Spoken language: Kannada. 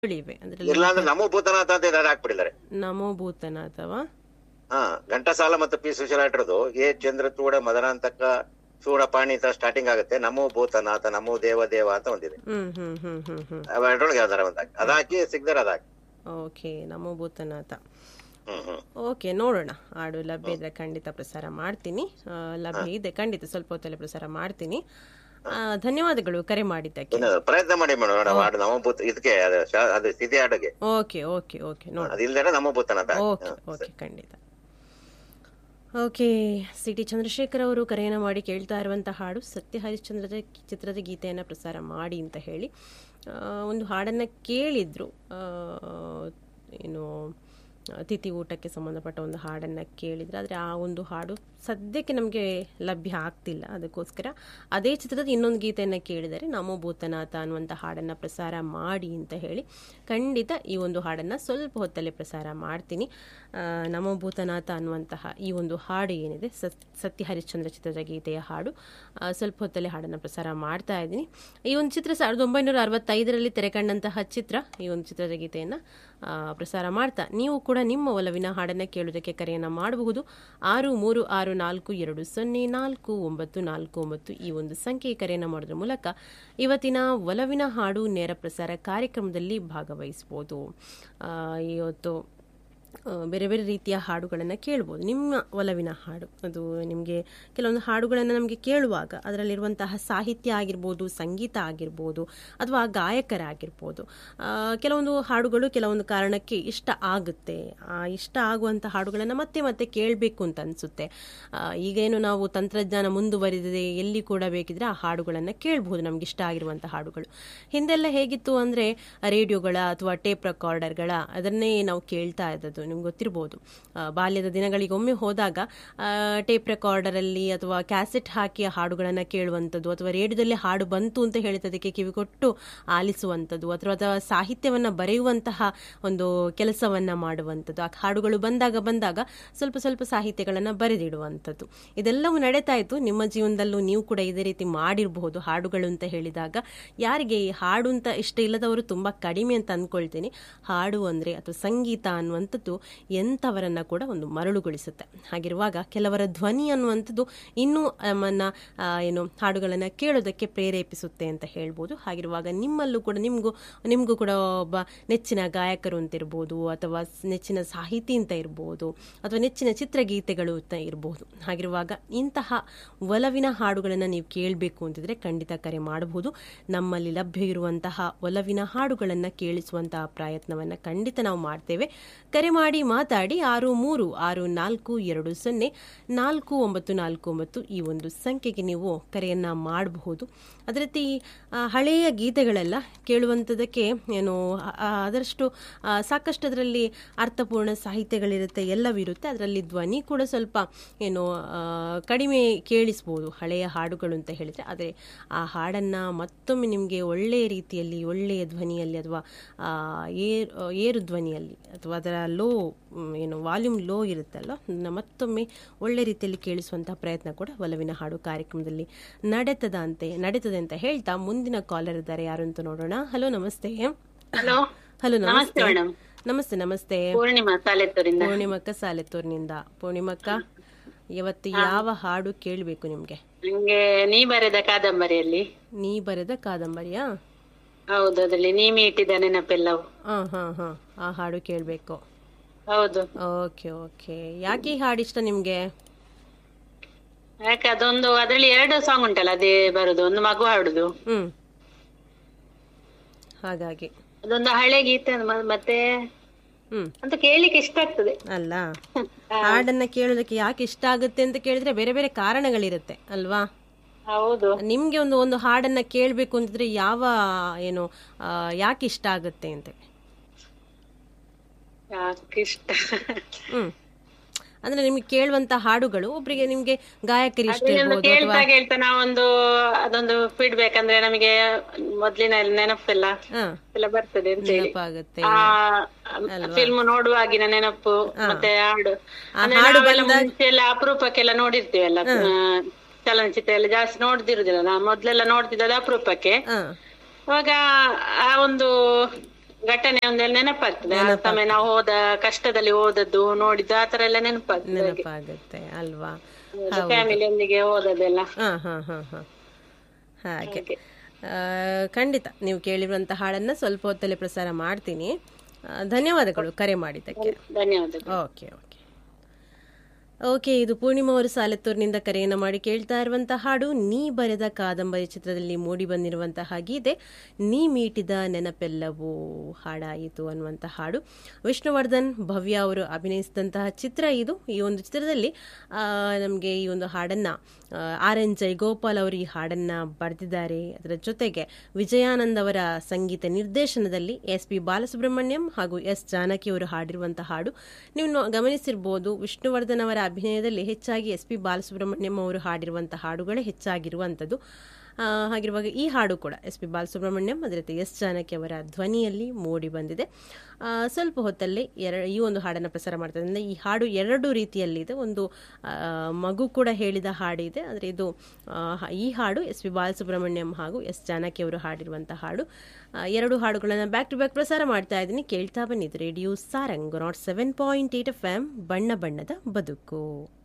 ಇವೆ ಅದರಲ್ಲಿ ಇಲ್ಲ ಅಂದ್ರೆ ನಮೋ ಭೂತನಾಥ ಅಂತ ಏನಾದ್ರು ಹಾಕ್ಬಿಟ್ಟಿದ್ದಾರೆ ನಮೋ ಭೂತನ ಅಥವಾ ಹಾ ಘಂಟಸಾಲ ಮತ್ತು ಪಿ ಸುಶೀಲಾಟ್ರದು ಎ ಚಂದ್ರಚೂಡ ಮದನಾಂತಕ ಚೂಡ ಪಾಣಿ ಅಂತ ಸ್ಟಾರ್ಟಿಂಗ್ ಆಗುತ್ತೆ ನಮೋ ಭೂತನಾಥ ನಮೋ ದೇವ ದೇವ ಅಂತ ಒಂದಿದೆ ಹ್ಮ್ ಹ್ಮ್ ಹ್ಮ್ ಹ್ಮ್ ಹ್ಮ್ ಅವೆರಡರೊಳಗೆ ಯಾವ್ದಾರ ಒಂದ್ ಹಾಕಿ ಅದಾಕಿ ಸಿಗ್ದಾರ ಅದಾಕಿ ಓಕೆ ನಮೋ ಭೂತನಾಥ ಹ್ಮ್ ಹ್ಮ್ ಓಕೆ ನೋಡೋಣ ಹಾಡು ಲಭ್ಯ ಇದ್ರೆ ಖಂಡಿತ ಪ್ರಸಾರ ಮಾಡ್ತೀನಿ ಆ, ಲಭ್ಯ ಇದೆ ಖಂಡಿತ ಸ್ವಲ್ಪ ಹೊತ್ತಲ್ಲಿ ಪ್ರಸಾರ ಮಾಡ್ತೀನಿ ಆ, ಧನ್ಯವಾದಗಳು ಕರೆ ಮಾಡಿದ್ದಕ್ಕೆ ಏನಾದ್ರು ಪ್ರಯತ್ನ ಮಾಡಿ ಮೇಡಮ್ ನೋಡ ಹಾಡು ನಮೋ ಭೂತ ಇದಕ್ಕೆ ಅದು ಶಾ- ಅದು ಸ್ಥಿತಿ ಹಾಡಿಗೆ ಓಕೆ ಓಕೆ ಓಕೆ ನೋಡ ಅದಿಲ್ದೇನೆ ನಮೋ ಭೂತನಾಥ ಹಾಕಿ. ಓಕೆ ಓಕೆ ಖಂಡಿತ ಓಕೆ ಸಿ ಟಿ ಚಂದ್ರಶೇಖರ್ ಅವರು ಕರೆಯನ್ನು ಮಾಡಿ ಕೇಳ್ತಾ ಇರುವಂಥ ಹಾಡು ಸತ್ಯ ಹರಿಶ್ಚಂದ್ರದ ಚಿತ್ರದ ಗೀತೆಯನ್ನು ಪ್ರಸಾರ ಮಾಡಿ ಅಂತ ಹೇಳಿ ಆ, ಒಂದು ಹಾಡನ್ನು ಕೇಳಿದ್ರು ಆ, ಏನು ಅತಿಥಿ ಊಟಕ್ಕೆ ಸಂಬಂಧಪಟ್ಟ ಒಂದು ಹಾಡನ್ನು ಕೇಳಿದ್ರು ಆದರೆ ಆ ಒಂದು ಹಾಡು ಸದ್ಯಕ್ಕೆ ನಮಗೆ ಲಭ್ಯ ಆಗ್ತಿಲ್ಲ ಅದಕ್ಕೋಸ್ಕರ ಅದೇ ಚಿತ್ರದ ಇನ್ನೊಂದು ಗೀತೆಯನ್ನು ಕೇಳಿದರೆ ನಮೋ ಭೂತನಾಥ ಅನ್ನುವಂಥ ಹಾಡನ್ನು ಪ್ರಸಾರ ಮಾಡಿ ಅಂತ ಹೇಳಿ ಖಂಡಿತ ಈ ಒಂದು ಹಾಡನ್ನು ಸ್ವಲ್ಪ ಹೊತ್ತಲ್ಲೇ ಪ್ರಸಾರ ಮಾಡ್ತೀನಿ ಆ, ನಮೋ ಭೂತನಾಥ ಅನ್ನುವಂತಹ ಈ ಒಂದು ಹಾಡು ಏನಿದೆ ಸತ್ ಸತ್ಯ ಹರಿಶ್ಚಂದ್ರ ಚಿತ್ರದ ಗೀತೆಯ ಹಾಡು ಆ, ಸ್ವಲ್ಪ ಹೊತ್ತಲ್ಲೇ ಹಾಡನ್ನು ಪ್ರಸಾರ ಮಾಡ್ತಾ ಇದ್ದೀನಿ ಈ ಒಂದು ಚಿತ್ರ ಸಾವಿರದ ಒಂಬೈನೂರ ಅರವತ್ತೈದರಲ್ಲಿ ತೆರೆಕಂಡಂತಹ ಚಿತ್ರ ಈ ಒಂದು ಚಿತ್ರದ ಗೀತೆಯನ್ನು ಆ, ಪ್ರಸಾರ ಮಾಡ್ತಾ ನೀವು ಕೂಡ ನಿಮ್ಮ ಒಲವಿನ ಹಾಡನ್ನು ಕೇಳುವುದಕ್ಕೆ ಕರೆಯನ್ನು ಮಾಡಬಹುದು ಆರು ಮೂರು ಆರು ನಾಲ್ಕು ಎರಡು ಸೊನ್ನೆ ನಾಲ್ಕು ಒಂಬತ್ತು ನಾಲ್ಕು ಒಂಬತ್ತು ಈ ಒಂದು ಸಂಖ್ಯೆ ಕರೆಯನ್ನು ಮಾಡೋದ್ರ ಮೂಲಕ ಇವತ್ತಿನ ಒಲವಿನ ಹಾಡು ನೇರ ಪ್ರಸಾರ ಕಾರ್ಯಕ್ರಮದಲ್ಲಿ ಭಾಗವಹಿಸ್ಬೋದು ಆ, ಇವತ್ತು ಆ, ಬೇರೆ ಬೇರೆ ರೀತಿಯ ಹಾಡುಗಳನ್ನು ಕೇಳ್ಬೋದು ನಿಮ್ಮ ಒಲವಿನ ಹಾಡು ಅದು ನಿಮಗೆ ಕೆಲವೊಂದು ಹಾಡುಗಳನ್ನು ನಮಗೆ ಕೇಳುವಾಗ ಅದರಲ್ಲಿರುವಂತಹ ಸಾಹಿತ್ಯ ಆಗಿರ್ಬೋದು ಸಂಗೀತ ಆಗಿರ್ಬೋದು ಅಥವಾ ಗಾಯಕರಾಗಿರ್ಬೋದು ಆ, ಕೆಲವೊಂದು ಹಾಡುಗಳು ಕೆಲವೊಂದು ಕಾರಣಕ್ಕೆ ಇಷ್ಟ ಆಗುತ್ತೆ ಆ ಇಷ್ಟ ಆಗುವಂಥ ಹಾಡುಗಳನ್ನು ಮತ್ತೆ ಮತ್ತೆ ಕೇಳಬೇಕು ಅಂತ ಅನಿಸುತ್ತೆ ಈಗೇನು ನಾವು ತಂತ್ರಜ್ಞಾನ ಮುಂದುವರಿದಿದೆ ಎಲ್ಲಿ ಕೂಡ ಬೇಕಿದ್ರೆ ಆ ಹಾಡುಗಳನ್ನು ಕೇಳಬಹುದು ನಮ್ಗೆ ಇಷ್ಟ ಆಗಿರುವಂಥ ಹಾಡುಗಳು ಹಿಂದೆಲ್ಲ ಹೇಗಿತ್ತು ಅಂದರೆ ರೇಡಿಯೋಗಳ ಅಥವಾ ಟೇಪ್ ರೆಕಾರ್ಡರ್ಗಳ ಅದನ್ನೇ ನಾವು ಕೇಳ್ತಾ ಇದ್ದದ್ದು ನಿಮ್ಗೆ ಗೊತ್ತಿರ್ಬೋದು ಆ, ಬಾಲ್ಯದ ದಿನಗಳಿಗೆ ಒಮ್ಮೆ ಹೋದಾಗ ಆ, ಟೇಪ್ ರೆಕಾರ್ಡರಲ್ಲಿ ಅಥವಾ ಕ್ಯಾಸೆಟ್ ಹಾಕಿ ಆ ಹಾಡುಗಳನ್ನು ಕೇಳುವಂಥದ್ದು ಅಥವಾ ರೇಡಿಯೋದಲ್ಲಿ ಹಾಡು ಬಂತು ಅಂತ ಹೇಳಿದ್ದಕ್ಕೆ ಕಿವಿಗೊಟ್ಟು ಆಲಿಸುವಂಥದ್ದು ಅಥವಾ ಅಥವಾ ಸಾಹಿತ್ಯವನ್ನು ಬರೆಯುವಂತಹ ಒಂದು ಕೆಲಸವನ್ನು ಮಾಡುವಂಥದ್ದು ಆ ಹಾಡುಗಳು ಬಂದಾಗ ಬಂದಾಗ ಸ್ವಲ್ಪ ಸ್ವಲ್ಪ ಸಾಹಿತ್ಯಗಳನ್ನು ಬರೆದಿಡುವಂಥದ್ದು ಇದೆಲ್ಲವೂ ನಡೀತಾ ಇತ್ತು ನಿಮ್ಮ ಜೀವನದಲ್ಲೂ ನೀವು ಕೂಡ ಇದೇ ರೀತಿ ಮಾಡಿರಬಹುದು ಹಾಡುಗಳು ಅಂತ ಹೇಳಿದಾಗ ಯಾರಿಗೆ ಈ ಹಾಡು ಅಂತ ಇಷ್ಟ ಇಲ್ಲದವರು ತುಂಬ ಕಡಿಮೆ ಅಂತ ಅಂದ್ಕೊಳ್ತೀನಿ ಹಾಡು ಅಂದರೆ ಅಥವಾ ಸಂಗೀತ ಅನ್ನುವಂಥದ್ದು ಎಂಥವರನ್ನ ಕೂಡ ಒಂದು ಮರಳುಗೊಳಿಸುತ್ತೆ ಹಾಗಿರುವಾಗ ಕೆಲವರ ಧ್ವನಿ ಅನ್ನುವಂಥದ್ದು ಇನ್ನೂ ನಮ್ಮನ್ನ ಆ, ಏನು ಹಾಡುಗಳನ್ನು ಕೇಳೋದಕ್ಕೆ ಪ್ರೇರೇಪಿಸುತ್ತೆ ಅಂತ ಹೇಳ್ಬೋದು ಹಾಗಿರುವಾಗ ನಿಮ್ಮಲ್ಲೂ ಕೂಡ ನಿಮಗೂ ನಿಮಗೂ ಕೂಡ ಒಬ್ಬ ನೆಚ್ಚಿನ ಗಾಯಕರು ಅಂತ ಇರ್ಬೋದು ಅಥವಾ ಸ್- ನೆಚ್ಚಿನ ಸಾಹಿತಿ ಅಂತ ಇರ್ಬೋದು ಅಥವಾ ನೆಚ್ಚಿನ ಚಿತ್ರಗೀತೆಗಳು ಅಂತ ಇರ್ಬೋದು ಹಾಗಿರುವಾಗ ಇಂತಹ ಒಲವಿನ ಹಾಡುಗಳನ್ನು ನೀವು ಕೇಳಬೇಕು ಅಂತಿದ್ರೆ ಖಂಡಿತ ಕರೆ ಮಾಡಬಹುದು ನಮ್ಮಲ್ಲಿ ಲಭ್ಯ ಇರುವಂತಹ ಒಲವಿನ ಹಾಡುಗಳನ್ನು ಕೇಳಿಸುವಂತಹ ಪ್ರಯತ್ನವನ್ನು ಖಂಡಿತ ನಾವು ಮಾಡ್ತೇವೆ ಕರೆ ಮಾಡಿ ಮಾತಾಡಿ ಆರು ಮೂರು ಆರು ನಾಲ್ಕು ಎರಡು ಸೊನ್ನೆ ನಾಲ್ಕು ಒಂಬತ್ತು ನಾಲ್ಕು ಒಂಬತ್ತು ಈ ಒಂದು ಸಂಖ್ಯೆಗೆ ನೀವು ಕರೆಯನ್ನ ಮಾಡಬಹುದು ಅದೇ ರೀತಿ ಆ, ಹಳೆಯ ಗೀತೆಗಳೆಲ್ಲ ಕೇಳುವಂಥದ್ದಕ್ಕೆ ಏನು ಆ- ಆ, ಅದರಷ್ಟು ಆ, ಸಾಕಷ್ಟು ಅದರಲ್ಲಿ ಅರ್ಥಪೂರ್ಣ ಸಾಹಿತ್ಯಗಳಿರುತ್ತೆ ಎಲ್ಲವಿರುತ್ತೆ ಅದರಲ್ಲಿ ಧ್ವನಿ ಕೂಡ ಸ್ವಲ್ಪ ಏನು ಆ, ಕಡಿಮೆ ಕೇಳಿಸ್ಬೋದು ಹಳೆಯ ಹಾಡುಗಳು ಅಂತ ಹೇಳಿದರೆ ಆದರೆ ಆ ಹಾಡನ್ನು ಮತ್ತೊಮ್ಮೆ ನಿಮಗೆ ಒಳ್ಳೆಯ ರೀತಿಯಲ್ಲಿ ಒಳ್ಳೆಯ ಧ್ವನಿಯಲ್ಲಿ ಅಥವಾ ಆ, ಏರ್ ಏರು ಧ್ವನಿಯಲ್ಲಿ ಅಥವಾ ಅದರ ಲೋ ಏನು ವಾಲ್ಯೂಮ್ ಲೋ ಇರುತ್ತಲ್ಲ ಅದನ್ನ ಮತ್ತೊಮ್ಮೆ ಒಳ್ಳೆ ರೀತಿಯಲ್ಲಿ ಕೇಳಿಸುವಂತಹ ಪ್ರಯತ್ನ ಕೂಡ ಒಲವಿನ ಹಾಡು ಕಾರ್ಯಕ್ರಮದಲ್ಲಿ ನಡೆತದ ಅಂತೆ ನಡೀತದೆ ಅಂತ ಹೇಳ್ತಾ ಮುಂದಿನ ಕಾಲರ್ ಇದ್ದಾರೆ ಯಾರು ಅಂತ ನೋಡೋಣ ಹಲೋ ನಮಸ್ತೆ ಹಲೋ ಹಲೋ ನಮಸ್ತೆ ನಮಸ್ತೆ ಮೇಡಮ್ ನಮಸ್ತೆ ನಮಸ್ತೆ ಪೂರ್ಣಿಮಾ ಸಾಲೆತ್ತೂರಿಂದ ಪೂರ್ಣಿಮಕ್ಕ ಸಾಲೆತ್ತೂರಿನಿಂದ ಪೂರ್ಣಿಮಕ್ಕ ಇವತ್ತು ಯಾವ ಹಾಡು ಕೇಳಬೇಕು ನಿಮ್ಗೆ ನಂಗೆ ನೀ ಬರೆದ ಕಾದಂಬರಿಯಲ್ಲಿ ನೀ ಬರೆದ ಕಾದಂಬರಿಯಾ ಹೌದು ಅದ್ರಲ್ಲಿ ನೀ ಮೀಟಿದ ನೆನಪೆಲ್ಲವು ಹಾ ಹಾ ಹಾ ಆ ಹಾಡು ಕೇಳಬೇಕು ಹೌದು ಓಕೆ ಓಕೆ ಯಾಕೆ ಈ ಹಾಡು ಇಷ್ಟ ನಿಮ್ಗೆ ಯಾಕೆ ಅದೊಂದು ಅದ್ರಲ್ಲಿ ಎರಡು ಸಾಂಗ್ ಉಂಟಲ್ಲ ಅದೇ ಬರುದು ಒಂದು ಮಗು ಹಾಡುದು ಹ್ಮ್ ಹಾಗಾಗಿ ಅದೊಂದು ಹಳೆ ಗೀತೆ ಮ- ಮತ್ತೆ ಹ್ಮ್ ಅಂತ ಕೇಳಿಕ್ಕೆ ಇಷ್ಟ ಆಗ್ತದೆ ಅಲ್ಲ ಹಾಡನ್ನ ಕೇಳೋದಕ್ಕೆ ಯಾಕೆ ಇಷ್ಟ ಆಗುತ್ತೆ ಅಂತ ಕೇಳಿದ್ರೆ ಬೇರೆ ಬೇರೆ ಕಾರಣಗಳಿರುತ್ತೆ ಅಲ್ವಾ ಹೌದು ನಿಮ್ಗೆ ಒಂದು ಒಂದು ಹಾಡನ್ನ ಕೇಳಬೇಕು ಅಂತಿದ್ರೆ ಯಾವ ಏನು ಆ, ಯಾಕೆ ಇಷ್ಟ ಆಗುತ್ತೆ ಅಂತ ಯಾಕೆ ಇಷ್ಟ ಹ್ಮ್ ಅಂದ್ರೆ ನಿಮ್ಗೆ ಕೇಳುವಂತ ಹಾಡುಗಳು ಒಬ್ರಿಗೆ ನಿಮ್ಗೆ ಗಾಯಕರು ಇಷ್ಟ ಅದ್ರಲ್ಲಿ ಒಂದು ಇರ್ಬೋದು ಕೇಳ್ತಾ ಕೇಳ್ತಾ ನಾವೊಂದು ಅದೊಂದು ಫೀಡ್ಬ್ಯಾಕ್ ಅಂದ್ರೆ ನಮಗೆ ಮೊದ್ಲಿನ ನೆನಪೆಲ್ಲ ಹಾ ಎಲ್ಲ ಬರ್ತದೆ ಅಂತ ಹೇಳಿ ನೆನಪಾಗುತ್ತೆ ಆ ಫಿಲ್ಮ್ ನೋಡುವಾಗಿನ ನೆನಪು ಮತ್ತೆ ಹಾಡು ಆ ಅಂದ್ರೆ ಹಾಡು ನಾವೆಲ್ಲ ಮುಂಚೆ ಎಲ್ಲ ಅಪರೂಪಕ್ಕೆಲ್ಲ ನೋಡಿರ್ತೀವಲ್ಲ ಆ, ಚಲನಚಿತ್ರ ಎಲ್ಲ ಜಾಸ್ತಿ ನೋಡ್ದಿರುದಿಲ್ಲ ನಾ ಮೊದ್ಲೆಲ್ಲ ನೋಡ್ತಿದ್ದದ್ದು ಅಪರೂಪಕ್ಕೆ ಹಾ ಅವಾಗ ಆ ಒಂದು ಘಟನೆ ಒಂದೆಲ್ಲ ನೆನಪಾಗ್ತದೆ ಆ ಸಮಯ ನಾವು ಹೋದ ಕಷ್ಟದಲ್ಲಿ ಹೋದದ್ದು ನೋಡಿದ್ದು ಆ ತರ ಎಲ್ಲ ನೆನಪಾಗ್ತದೆ ನೆನಪಾಗುತ್ತೆ ಅಲ್ವಾ ಫ್ಯಾಮಿಲಿಯೊಂದಿಗೆ ಹೋದದೆಲ್ಲ ಹಾ ಹಾ ಹಾ ಹಾ ಹಾಗೆ ಆ, ಖಂಡಿತ ನೀವು ಕೇಳಿರುವಂಥ ಹಾಡನ್ನು ಸ್ವಲ್ಪ ಹೊತ್ತಲ್ಲಿ ಪ್ರಸಾರ ಮಾಡ್ತೀನಿ ಆ, ಧನ್ಯವಾದಗಳು ಕರೆ ಮಾಡಿದ್ದಕ್ಕೆ ಧನ್ಯವಾದಗಳು ಓಕೆ ಓಕೆ ಓಕೆ ಇದು ಪೂರ್ಣಿಮಾ ಅವರು ಸಾಲತ್ತೂರಿನಿಂದ ಕರೆಯನ್ನು ಮಾಡಿ ಕೇಳ್ತಾ ಇರುವಂತಹ ಹಾಡು ನೀ ಬರೆದ ಕಾದಂಬರಿ ಚಿತ್ರದಲ್ಲಿ ಮೂಡಿ ಬಂದಿರುವಂತಹ ಗೀತೆ ನೀ ಮೀಟಿದ ನೆನಪೆಲ್ಲವೂ ಹಾಡಾಯಿತು ಅನ್ನುವಂಥ ಹಾಡು ವಿಷ್ಣುವರ್ಧನ್ ಭವ್ಯ ಅವರು ಅಭಿನಯಿಸಿದಂತಹ ಚಿತ್ರ ಇದು ಈ ಒಂದು ಚಿತ್ರದಲ್ಲಿ ನಮಗೆ ಈ ಒಂದು ಹಾಡನ್ನು ಆರ್ ಎನ್ ಜೈಗೋಪಾಲ್ ಅವರು ಈ ಹಾಡನ್ನು ಬರೆದಿದ್ದಾರೆ ಅದರ ಜೊತೆಗೆ ವಿಜಯಾನಂದ್ ಅವರ ಸಂಗೀತ ನಿರ್ದೇಶನದಲ್ಲಿ ಎಸ್ ಪಿ ಬಾಲಸುಬ್ರಹ್ಮಣ್ಯಂ ಹಾಗೂ ಎಸ್ ಜಾನಕಿ ಅವರು ಹಾಡಿರುವಂತಹ ಹಾಡು ನೀವು ನೋ- ಗಮನಿಸಿರ್ಬೋದು ವಿಷ್ಣುವರ್ಧನ್ ಅವರ ಅಭಿನಯದಲ್ಲಿ ಹೆಚ್ಚಾಗಿ ಎಸ್ ಪಿ ಬಾಲಸುಬ್ರಹ್ಮಣ್ಯಂ ಅವರು ಹಾಡಿರುವಂತಹ ಹಾಡುಗಳೇ ಹೆಚ್ಚಾಗಿರುವಂಥದ್ದು ಆ, ಹಾಗಿರುವಾಗ ಈ ಹಾಡು ಕೂಡ ಎಸ್ ಪಿ ಬಾಲಸುಬ್ರಹ್ಮಣ್ಯಂ ಅದರ ಜೊತೆ ಎಸ್ ಜಾನಕಿ ಅವರ ಧ್ವನಿಯಲ್ಲಿ ಮೂಡಿ ಬಂದಿದೆ ಆ, ಸ್ವಲ್ಪ ಹೊತ್ತಲ್ಲಿ ಎರ ಈ ಒಂದು ಹಾಡನ್ನು ಪ್ರಸಾರ ಮಾಡ್ತಾರೆ ಅಂದರೆ ಈ ಹಾಡು ಎರಡು ರೀತಿಯಲ್ಲಿದೆ ಒಂದು ಆ, ಮಗು ಕೂಡ ಹೇಳಿದ ಹಾಡಿದೆ ಆದರೆ ಇದು ಆ, ಈ ಹಾಡು ಎಸ್ ಪಿ ಬಾಲಸುಬ್ರಹ್ಮಣ್ಯಂ ಹಾಗೂ ಎಸ್ ಜಾನಕಿ ಅವರು ಹಾಡಿರುವಂಥ ಹಾಡು ಆ, ಎರಡು ಹಾಡುಗಳನ್ನು ಬ್ಯಾಕ್ ಟು ಬ್ಯಾಕ್ ಪ್ರಸಾರ ಮಾಡ್ತಾ ಇದ್ದೀನಿ ಕೇಳ್ತಾ ಬನ್ನಿದ್ದು radio Sarang nought seven point eight F M ಬಣ್ಣ ಬಣ್ಣದ ಬದುಕು